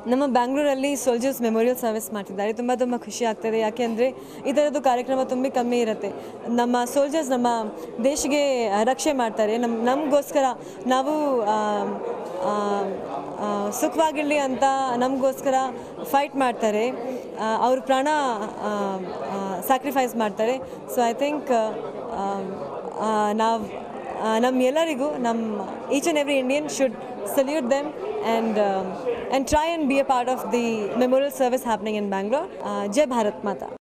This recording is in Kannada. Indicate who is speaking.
Speaker 1: ನಮ್ಮ ಬ್ಯಾಂಗ್ಳೂರಲ್ಲಿ ಸೋಲ್ಜರ್ಸ್ ಮೆಮೋರಿಯಲ್ ಸರ್ವಿಸ್ ಮಾಡ್ತಿದ್ದಾರೆ ತುಂಬ ತುಂಬ ಖುಷಿ ಆಗ್ತದೆ ಯಾಕೆಂದರೆ ಈ ಥರದ್ದು ಕಾರ್ಯಕ್ರಮ ತುಂಬ ಕಮ್ಮಿ ಇರುತ್ತೆ ನಮ್ಮ ಸೋಲ್ಜರ್ಸ್ ನಮ್ಮ ದೇಶಕ್ಕೆ ರಕ್ಷೆ ಮಾಡ್ತಾರೆ ನಮ್ಮ ನಮಗೋಸ್ಕರ ನಾವು ಆ, ಆ, ಆ, ಸುಖವಾಗಿರಲಿ ಅಂತ ನಮಗೋಸ್ಕರ ಫೈಟ್ ಮಾಡ್ತಾರೆ ಆ, ಅವ್ರ ಪ್ರಾಣ ಸ್ಯಾಕ್ರಿಫೈಸ್ ಮಾಡ್ತಾರೆ ಸೊ ಐ ಥಿಂಕ್ ನಾವು ನಮ್ಮ ಎಲ್ಲರಿಗೂ ನಮ್ಮ each and every Indian should salute them and and try and be a part of the memorial service happening in Bangalore ಜೈ ಭಾರತ್ ಮಾತಾ